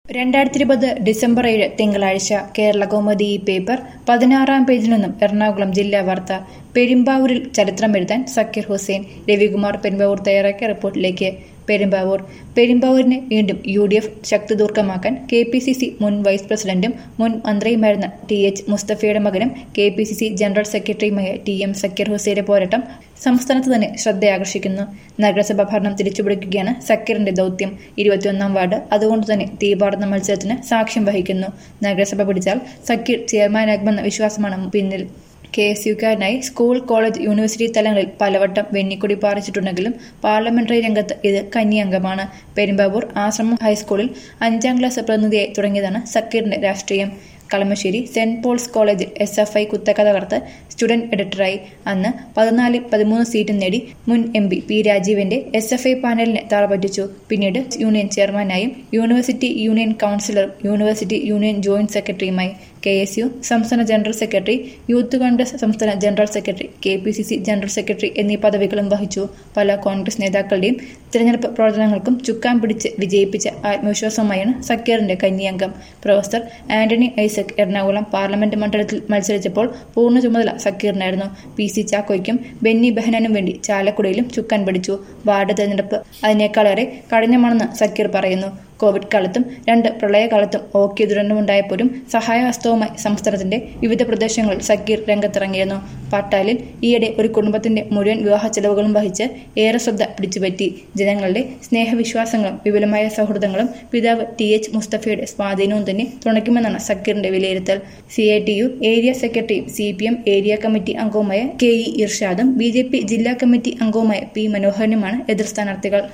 രണ്ടായിരത്തി ഇരുപത് ഡിസംബർ ഏഴ് തിങ്കളാഴ്ച കേരള കൗമുദി ഈ പേപ്പർ പതിനാറാം പേജിൽ നിന്നും എറണാകുളം ജില്ലാ വാർത്ത പെരുമ്പാവൂരിൽ ചരിത്രമെഴുതാൻ സക്കീർ ഹുസൈൻ രവികുമാർ പെരുമ്പാവൂർ തയ്യാറാക്കിയ റിപ്പോർട്ടിലേക്ക് പെരുമ്പാവൂർ പെരുമ്പാവൂരിനെ വീണ്ടും യു ഡി എഫ് ശക്തിദുർഗമാക്കാൻ കെ പി സി സി മുൻ വൈസ് പ്രസിഡന്റും മുൻ മന്ത്രിയുമായിരുന്ന ടി എച്ച് മുസ്തഫയുടെ മകനും K P C C general സെക്രട്ടറിയുമായ ടി എം സക്കീർ ഹുസൈന്റെ പോരാട്ടം സംസ്ഥാനത്ത് തന്നെ ശ്രദ്ധയാകർഷിക്കുന്നു നഗരസഭ ഭരണം തിരിച്ചുപിടിക്കുകയാണ് സക്കീറിന്റെ ദൗത്യം ഇരുപത്തിയൊന്നാം വാർഡ് അതുകൊണ്ട് തന്നെ തീപാടുന്ന മത്സരത്തിന് സാക്ഷ്യം വഹിക്കുന്നു നഗരസഭ പിടിച്ചാൽ സക്കീർ ചെയർമാനാകുമെന്ന വിശ്വാസമാണ് പിന്നിൽ കെ എസ് യുക്കാരനായി സ്കൂൾ കോളേജ് യൂണിവേഴ്സിറ്റി തലങ്ങളിൽ പലവട്ടം വെന്നിക്കൊടി പാറിച്ചിട്ടുണ്ടെങ്കിലും പാർലമെന്ററി രംഗത്ത് ഇത് കന്നിയംഗമാണ് പെരുമ്പാവൂർ ആശ്രമം ഹൈസ്കൂളിൽ അഞ്ചാം ക്ലാസ് പ്രതിനിധിയായി തുടങ്ങിയതാണ് സക്കീറിന്റെ രാഷ്ട്രീയം കളമശ്ശേരി സെന്റ് പോൾസ് കോളേജിൽ എസ് എഫ് ഐ കുത്തക തകർത്ത് സ്റ്റുഡന്റ് എഡിറ്ററായി അന്ന് പതിനാലിൽ പതിമൂന്ന് സീറ്റും നേടി മുൻ എം പി പി രാജീവിന്റെ എസ് എഫ് ഐ പാനലിനെ തറപറ്റിച്ചു പിന്നീട് യൂണിയൻ ചെയർമാനായും യൂണിവേഴ്സിറ്റി യൂണിയൻ കൌൺസിലറും യൂണിവേഴ്സിറ്റി യൂണിയൻ ജോയിന്റ് സെക്രട്ടറിയുമായി കെ എസ് യു സംസ്ഥാന ജനറൽ സെക്രട്ടറി യൂത്ത് കോൺഗ്രസ് സംസ്ഥാന general secretary K P C C general secretary എന്നീ പദവികളും വഹിച്ചു പല കോൺഗ്രസ് നേതാക്കളുടെയും തിരഞ്ഞെടുപ്പ് പ്രവർത്തനങ്ങൾക്കും ചുക്കാൻ പിടിച്ച് വിജയിപ്പിച്ച ആത്മവിശ്വാസമായാണ് സക്കീറിന്റെ കന്നിയംഗം പ്രൊഫസർ ആന്റണി ഐസക് എറണാകുളം പാർലമെന്റ് മണ്ഡലത്തിൽ മത്സരിച്ചപ്പോൾ പൂർണ്ണ ചുമതല സക്കീറിനായിരുന്നു പി സി ചാക്കോയ്ക്കും ബെന്നി ബെഹനാനും വേണ്ടി ചാലക്കുടയിലും ചുക്കാൻ പിടിച്ചു വാർഡ് തെരഞ്ഞെടുപ്പ് അതിനേക്കാളേറെ കഠിനമാണെന്ന് സക്കീർ പറയുന്നു കോവിഡ് കാലത്തും രണ്ട് പ്രളയകാലത്തും ഓക്കിയ ദുരന്തമുണ്ടായപ്പോഴും സഹായഹസ്തവുമായി സംസ്ഥാനത്തിന്റെ വിവിധ പ്രദേശങ്ങളിൽ സക്കീർ രംഗത്തിറങ്ങിയിരുന്നു പട്ടാലിൽ ഈയിടെ ഒരു കുടുംബത്തിന്റെ മുഴുവൻ വിവാഹ ചെലവുകളും വഹിച്ച് ഏറെ ശ്രദ്ധ പിടിച്ചുപറ്റി ജനങ്ങളുടെ സ്നേഹവിശ്വാസങ്ങളും വിപുലമായ സൗഹൃദങ്ങളും പിതാവ് ടി എച്ച് മുസ്തഫയുടെ സ്വാധീനവും തന്നെ തുണയ്ക്കുമെന്നാണ് സക്കീറിന്റെ വിലയിരുത്തൽ C I T U area സെക്രട്ടറിയും C P M area committee അംഗവുമായ കെ ഇ ഇർഷാദും ബി ജെ പി ജില്ലാ കമ്മിറ്റി അംഗവുമായ പി മനോഹരനുമാണ് എതിർ സ്ഥാനാർത്ഥികൾ